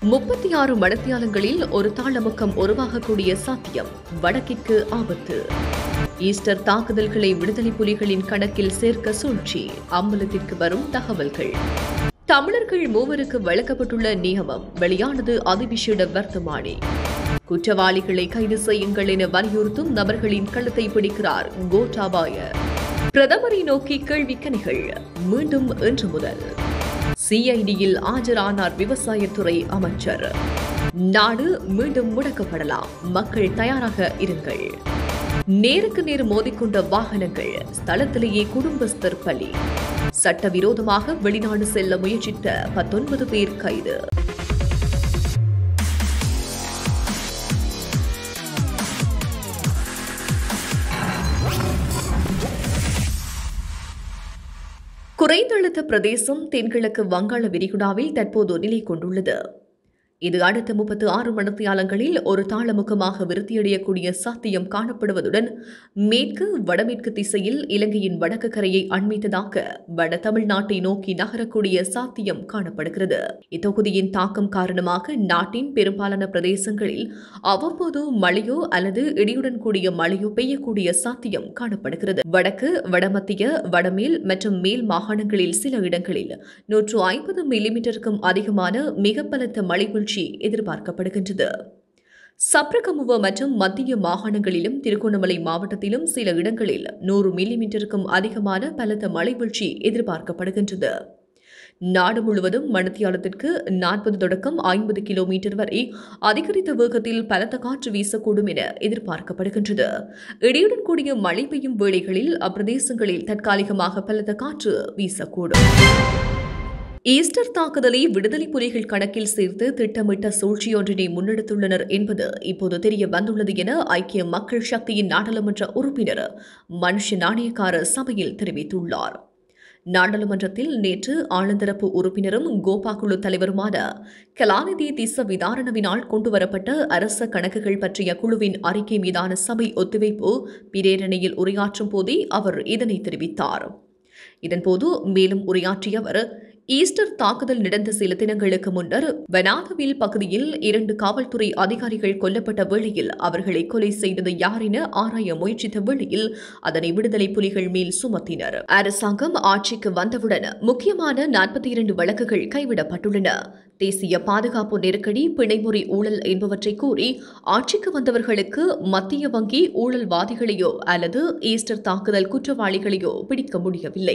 முப்பத்தி ஆறு மடத்தியாலங்களில் ஒரு தாளமுக்கம் உருவாகக்கூடிய சாத்தியம் வடக்கிற்கு ஆபத்து ஈஸ்டர் தாக்குதல்களை விடுதலை புலிகளின் கணக்கில் சேர்க்க சூழ்ச்சி அம்பலத்திற்கு வரும் தகவல்கள் தமிழர்கள் மூவருக்கு வழங்கப்பட்டுள்ள நியமம் வெளியானது அதிவிசேட வர்த்தமானி குற்றவாளிகளை கைது செய்யுங்கள் என வலியுறுத்தும் நபர்களின் கழுத்தை பிடிக்கிறார் கோட்டாபாய பிரதமரை நோக்கி கேள்விக்கணிகள் மீண்டும் இன்று முதல் சிஐடியில் ஆஜரானார் விவசாயத்துறை அமைச்சர் நாடு மீண்டும் முடக்கப்படலாம் மக்கள் தயாராக இருங்கள் நேருக்கு நேர் மோதிக்கொண்ட வாகனங்கள் ஸ்தலத்திலேயே குடும்பஸ்தர் பலி சட்டவிரோதமாக வெளிநாடு செல்ல முயற்சித்த பத்தொன்பது பேர் கைது குறைந்த அழுத்த பிரதேசம் தென்கிழக்கு வங்காள விரிகுடாவில் தற்போது நிலை கொண்டுள்ளது இது அடுத்த முப்பத்து ஆறு மணித்தியாலங்களில் ஒரு தாளமுகமாக விருத்தியடையக்கூடிய சாத்தியம் காணப்படுவதுடன் மேற்கு வடமேற்கு திசையில் இலங்கையின் வடக்கு கரையை அண்மித்ததாக வட தமிழ்நாட்டை நோக்கி நகரக்கூடிய சாத்தியம் காணப்படுகிறது இத்தொகுதியின் தாக்கம் காரணமாக நாட்டின் பெரும்பாலான பிரதேசங்களில் அவ்வப்போது மழையோ அல்லது இடியுடன் கூடிய மழையோ பெய்யக்கூடிய சாத்தியம் காணப்படுகிறது வடக்கு வடமத்திய வடமேல் மற்றும் மேல் மாகாணங்களில் சில இடங்களில் நூற்று ஐம்பது மில்லிமீட்டருக்கும் அதிகமான மிக பலத்த மழை வீழ்ச்சி எதிர்பார்க்கப்படுகின்றது சப்ரகமுவ மற்றும் மத்திய மாகாணங்களிலும் திருகோணமலை மாவட்டத்திலும் சில இடங்களில் நூறு மில்லிமீட்டருக்கும் அதிகமான பலத்த மழை வீழ்ச்சி எதிர்பார்க்கப்படுகின்றது நாடு முழுவதும் மணித்தியாலத்திற்கு நாற்பது தொடக்கம் ஐம்பது கிலோமீட்டர் வரை அதிகரித்த வேகத்தில் பலத்த காற்று வீசக்கூடும் என எதிர்பார்க்கப்படுகின்றது இடியுடன் கூடிய மழை பெய்யும் வேளைகளில் அப்பிரதேசங்களில் தற்காலிகமாக பலத்த காற்று வீசக்கூடும் ஈஸ்டர் தாக்குதலை விடுதலை புலிகள் கணக்கில் சேர்த்து திட்டமிட்ட சூழ்ச்சியொன்றினை முன்னெடுத்துள்ளனர் என்பது இப்போது தெரிய வந்துள்ளது என ஐக்கிய மக்கள் சக்தியின் நாடாளுமன்ற உறுப்பினர் மனுஷ நாணயக்கார சபையில் தெரிவித்துள்ளார் நாடாளுமன்றத்தில் நேற்று ஆளுந்தரப்பு உறுப்பினரும் கோபா குழு தலைவருமான கலாநிதி திச விதாரணவினால் கொண்டுவரப்பட்ட அரச கணக்குகள் பற்றிய குழுவின் அறிக்கை மீதான சபை ஒத்திவைப்பு பிரேரணையில் உரையாற்றும் போதே அவர் இதனை தெரிவித்தார் இதன்போது மேலும் உரையாற்றிய அவர் ஈஸ்டர் தாக்குதல் நடந்த சில தினங்களுக்கு முன்னர் வனாகவில் பகுதியில் இரண்டு காவல்துறை அதிகாரிகள் கொல்லப்பட்ட வேளையில் அவர்களை கொலை செய்தது யார் என ஆராய முயற்சித்த வேளையில் அதனை விடுதலை புலிகள் மேல் சுமத்தினர் அரசாங்கம் ஆட்சிக்கு வந்தவுடன் முக்கியமான நாற்பத்தி இரண்டு வழக்குகள் கைவிடப்பட்டுள்ளன தேசிய பாதுகாப்பு நெருக்கடி பிணைமுறை ஊழல் என்பவற்றை கூறி ஆட்சிக்கு வந்தவர்களுக்கு மத்திய வங்கி ஊழல்வாதிகளையோ அல்லது ஈஸ்டர் தாக்குதல் குற்றவாளிகளையோ பிடிக்க முடியவில்லை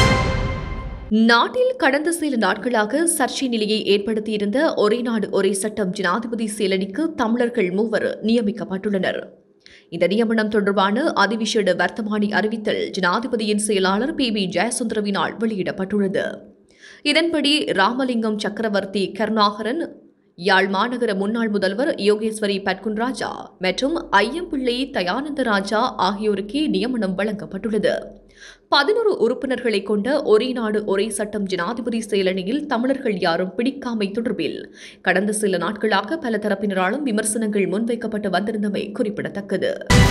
நாட்டில் கடந்த சில நாட்களாக சர்ச்சை நிலையை ஏற்படுத்தியிருந்த ஒரே நாடு ஒரே சட்டம் ஜனாதிபதி செயலணிக்கு தமிழர்கள் மூவர் நியமிக்கப்பட்டுள்ளனர் இந்த நியமனம் தொடர்பான அதிவிசேட வர்த்தமானி அறிவித்தல் ஜனாதிபதியின் செயலாளர் பி வி ஜெயசுந்தரவினால் வெளியிடப்பட்டுள்ளது இதன்படி ராமலிங்கம் சக்கரவர்த்தி கருணாகரன் யாழ் மாநகர முன்னாள் முதல்வர் யோகேஸ்வரி பட்குன்ராஜா மற்றும் ஐயம்பிள்ளை தயானந்த ராஜா ஆகியோருக்கே நியமனம் வழங்கப்பட்டுள்ளது பதினோரு உறுப்பினர்களை கொண்ட ஒரே நாடு ஒரே சட்டம் ஜனாதிபதி செயலணியில் தமிழர்கள் யாரும் பிடிக்காமை தொடர்பில் கடந்த சில நாட்களாக பல தரப்பினராலும் விமர்சனங்கள் முன்வைக்கப்பட்டு வந்திருந்தமை குறிப்பிடத்தக்கது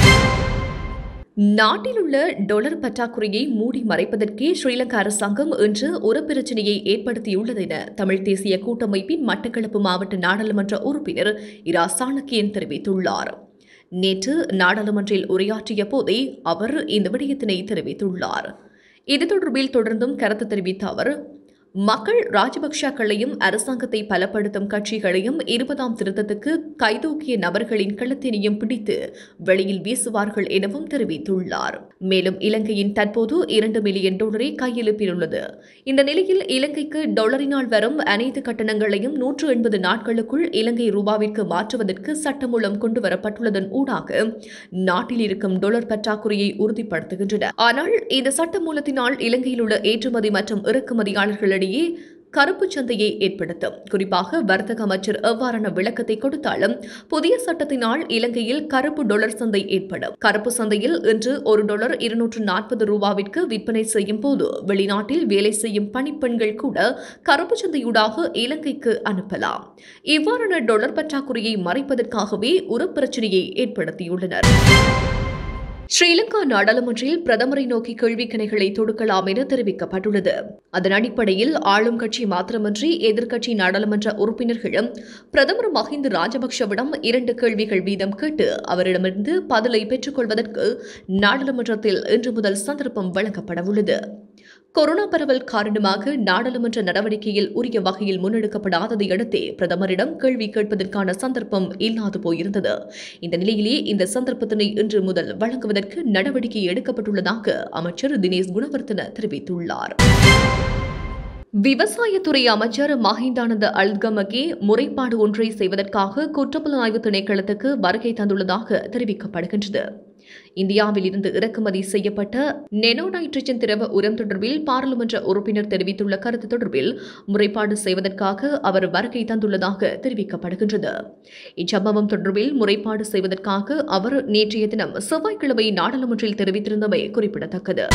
நாட்டில் உள்ள டொலர் பற்றாக்குறையை மூடி மறைப்பதற்கே ஸ்ரீலங்கா அரசாங்கம் இன்று ஒரு பிரச்சனையை ஏற்படுத்தியுள்ளது என தமிழ் தேசிய கூட்டமைப்பின் மட்டக்களப்பு மாவட்ட நாடாளுமன்ற உறுப்பினர் இரா சாணக்கியன் தெரிவித்துள்ளார் நேற்று நாடாளுமன்றில் உரையாற்றிய போதே அவர் இந்த விடயத்தினை தெரிவித்துள்ளார் இது தொடர்பில் தொடர்ந்தும் கருத்து தெரிவித்த அவர் மக்கள் ராஜபக்ஷக்களையும் அரசாங்கத்தை பலப்படுத்தும் கட்சிகளையும் இருபதாம் திருத்தத்துக்கு கைதூக்கிய நபர்களின் கழுத்தினையும் பிடித்து வெளியில் வீசுவார்கள் எனவும் தெரிவித்துள்ளார் மேலும் இலங்கையின் தற்போது இரண்டு மில்லியன் டாலரை கையிருப்பிலுள்ளது இந்த நிலையில் இலங்கைக்கு டாலரினால் வரும் அனைத்து கட்டணங்களையும் நூற்று எண்பது நாட்களுக்குள் இலங்கை ரூபாவிற்கு மாற்றுவதற்கு சட்டமூலம் கொண்டுவரப்பட்டுள்ளதன் ஊடாக நாட்டில் இருக்கும் டாலர் பற்றாக்குறையை உறுதிப்படுத்துகின்றன ஆனால் இந்த சட்டமூலத்தினால் இலங்கையில் உள்ள ஏற்றுமதி மற்றும் இறக்குமதியாளர்களிடையே கருப்பு சந்தையை ஏற்படுத்தும் குறிப்பாக வர்த்தக அமைச்சர் எவ்வாறான விளக்கத்தை கொடுத்தாலும் புதிய சட்டத்தினால் இலங்கையில் கருப்பு டொலர் சந்தை ஏற்படும் கருப்பு சந்தையில் இன்று ஒரு டொலர் இருநூற்று நாற்பது ரூபாவிற்கு விற்பனை செய்யும் போது வெளிநாட்டில் வேலை செய்யும் பணிப்பெண்கள் கூட கருப்பு சந்தையூடாக இலங்கைக்கு அனுப்பலாம் இவ்வாறான டொலர் பற்றாக்குறையை மறைப்பதற்காகவே ஒரு பிரச்சனையை ஏற்படுத்தியுள்ளனர் ஸ்ரீலங்கா நாடாளுமன்றில் பிரதமரை நோக்கி கேள்விக்கணைகளை தொடுக்கலாம் என தெரிவிக்கப்பட்டுள்ளது அதன் அடிப்படையில் ஆளும் கட்சி மாத்திரமன்றி எதிர்க்கட்சி நாடாளுமன்ற உறுப்பினர்களும் பிரதமர் மஹிந்த ராஜபக்ஷவிடம் இரண்டு கேள்விகள் வீதம் கேட்டு அவரிடமிருந்து பதிலை பெற்றுக்கொள்வதற்கு நாடாளுமன்றத்தில் இன்று முதல் சந்தர்ப்பம் வழங்கப்படவுள்ளது கொரோனா பரவல் காரணமாக நாடாளுமன்ற நடவடிக்கையில் உரிய வகையில் முன்னெடுக்கப்படாததை அடுத்தே பிரதமரிடம் கேள்வி கேட்பதற்கான சந்தர்ப்பம் இல்லாது போயிருந்தது இந்த நிலையிலே இந்த சந்தர்ப்பத்தினை இன்று முதல் வழங்குவதற்கு நடவடிக்கை எடுக்கப்பட்டுள்ளதாக அமைச்சர் தினேஷ் குணவர்த்தன தெரிவித்துள்ளார் விவசாயத்துறை அமைச்சர் மஹிந்தானந்த அல்கமகே முறைப்பாடு ஒன்றை செய்வதற்காக குற்றப்புலனாய்வு திணைக்களத்துக்கு வருகை தந்துள்ளதாக தெரிவிக்கப்படுகின்றது இந்தியாவில் இருந்து இறக்குமதி செய்யப்பட்ட நெனோ நைட்ரஜன் திரவ உரம் தொடர்பில் பாராளுமன்ற உறுப்பினர் தெரிவித்துள்ள கருத்து தொடர்பில் முறைப்பாடு செய்வதற்காக அவர் வருகை தந்துள்ளதாக தெரிவிக்கப்படுகின்றது இச்சம்பவம் தொடர்பில் முறைப்பாடு செய்வதற்காக அவர் நேற்றைய தினம் செவ்வாய்க்கிழமை நாடாளுமன்றில் தெரிவித்திருந்தமை குறிப்பிடத்தக்கது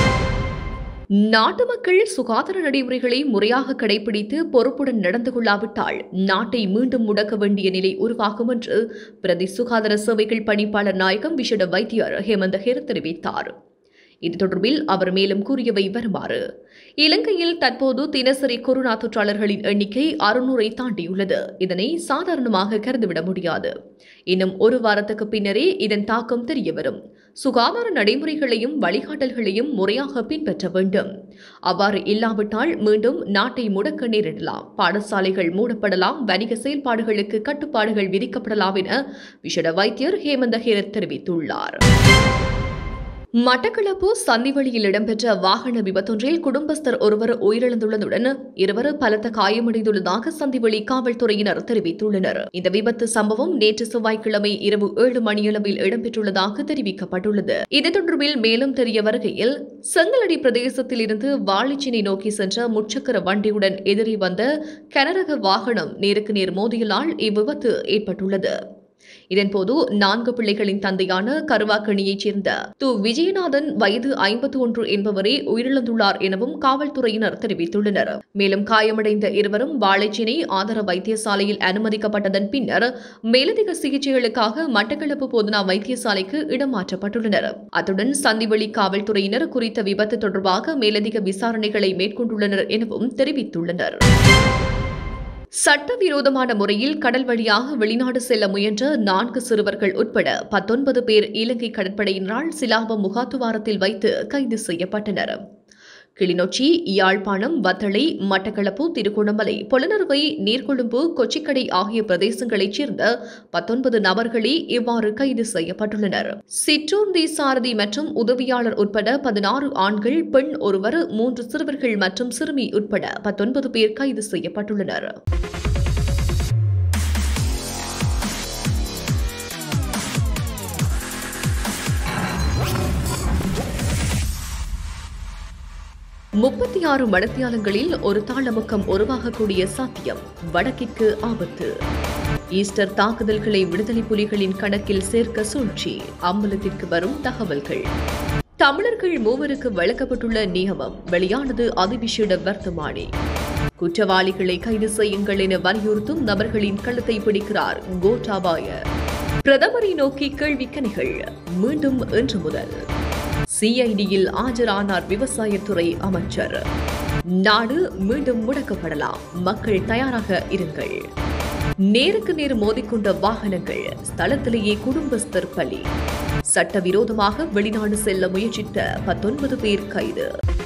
நாட்டு மக்கள் சுகாதார நடைமுறைகளை முறையாக கடைபிடித்து பொறுப்புடன் நடந்து கொள்ளாவிட்டால் நாட்டை மீண்டும் முடக்க வேண்டிய நிலை உருவாகும் என்று பிரதி சுகாதார சேவைகள் பணிப்பாளர் நாயகம் விசேட வைத்தியர் ஹேமந்த ஹேர் தெரிவித்தார் இது தொடர்பில் அவர் மேலும் கூறியவை வருமாறு இலங்கையில் தற்போது தினசரி கொரோனா தொற்றாளர்களின் எண்ணிக்கை அறுநூறை தாண்டியுள்ளது இதனை சாதாரணமாக கருதுவிட முடியாது இன்னும் ஒரு வாரத்துக்கு பின்னரே இதன் தாக்கம் தெரியவரும் சுகாதார நடைமுறைகளையும் வழிகாட்டல்களையும் முறையாக பின்பற்ற வேண்டும் அவ்வாறு இல்லாவிட்டால் மீண்டும் நாட்டை முடக்க நேரிடலாம் பாடசாலைகள் மூடப்படலாம் வணிக செயல்பாடுகளுக்கு கட்டுப்பாடுகள் விதிக்கப்படலாம் என விசேட வைத்தியர் ஹேமந்த ஹேரத் தெரிவித்துள்ளார் மட்டக்களப்பு சந்திவெளியில் இடம்பெற்ற வாகன விபத்தொன்றில் குடும்பஸ்தர் ஒருவர் உயிரிழந்துள்ளதுடன் இருவர் பலத்த காயமடைந்துள்ளதாக சந்திவெளி காவல்துறையினர் தெரிவித்துள்ளனர் இந்த விபத்து சம்பவம் நேற்று செவ்வாய்க்கிழமை இரவு ஏழு மணியளவில் இடம்பெற்றுள்ளதாக தெரிவிக்கப்பட்டுள்ளது இது தொடர்பில் மேலும் தெரிய வருகையில் செங்கலடி பிரதேசத்தில் இருந்து வாழைச்சினை நோக்கி சென்ற முச்சக்கர வண்டியுடன் எதிரே வந்த கனரக வாகனம் நேருக்கு நேர் மோதியலால் இவ்விபத்து ஏற்பட்டுள்ளது இதன்போது நான்கு பிள்ளைகளின் தந்தையான கருவாக்கணியைச் சேர்ந்த து விஜயநாதன் வயது ஐம்பத்தி ஒன்று என்பவரே உயிரிழந்துள்ளார் எனவும் காவல்துறையினர் தெரிவித்துள்ளனர் மேலும் காயமடைந்த இருவரும் வாழைச்சினை ஆதார வைத்தியசாலையில் அனுமதிக்கப்பட்டதன் பின்னர் மேலதிக சிகிச்சைகளுக்காக மட்டக்களப்பு போதனா வைத்தியசாலைக்கு இடமாற்றப்பட்டுள்ளனர் அத்துடன் சந்திவெளி காவல்துறையினர் குறித்த விபத்து தொடர்பாக மேலதிக விசாரணைகளை மேற்கொண்டுள்ளனர் எனவும் தெரிவித்துள்ளனர் சட்டவிரோதமான முறையில் கடல் வழியாக வெளிநாடு செல்ல முயன்ற நான்கு சிறுவர்கள் உட்பட பத்தொன்பது பேர் இலங்கை கடற்படையினரால் சிலாபம் முகாத்துவாரத்தில் வைத்து கைது செய்யப்பட்டனர் கிளிநொச்சி யாழ்ப்பாணம் வத்தளை மட்டக்களப்பு திருகோணமலை பொலனறுவை நீர்கொழும்பு கொச்சிக்கடை ஆகிய பிரதேசங்களைச் சேர்ந்த பத்தொன்பது நபர்களே இவ்வாறு கைது செய்யப்பட்டுள்ளனர் சிற்றோந்தி சாரதி மற்றும் உதவியாளர் உட்பட பதினாறு ஆண்கள் பெண் ஒருவர் மூன்று சிறுவர்கள் மற்றும் சிறுமி உட்பட பத்தொன்பது பேர் கைது செய்யப்பட்டுள்ளனர் முப்பத்தி ஆறு மடத்தியாலங்களில் ஒரு தாளமுக்கம் உருவாகக்கூடிய சாத்தியம் வடக்கிற்கு ஆபத்து ஈஸ்டர் தாக்குதல்களை விடுதலை புலிகளின் கணக்கில் சேர்க்க சூழ்ச்சி அம்பலத்திற்கு வரும் தகவல்கள் தமிழர்கள் மூவருக்கு வழங்கப்பட்டுள்ள நியமம் வெளியானது அதிவிசேட வர்த்தமானி குற்றவாளிகளை கைது செய்யுங்கள் என வலியுறுத்தும் நபர்களின் கழுத்தை பிடிக்கிறார் கோட்டாபாய பிரதமரை நோக்கி கேள்விக்கணிகள் மீண்டும் இன்று முதல் சிஐடியில் ஆஜரானார் விவசாயத்துறை அமைச்சர் நாடு மீண்டும் முடக்கப்படலாம் மக்கள் தயாராக இருங்கள் நேருக்கு நேர் மோதிக்கொண்ட வாகனங்கள் ஸ்தலத்திலேயே குடும்பஸ்தர் பலி சட்டவிரோதமாக வெளிநாடு செல்ல முயற்சித்த பத்தொன்பது பேர் கைது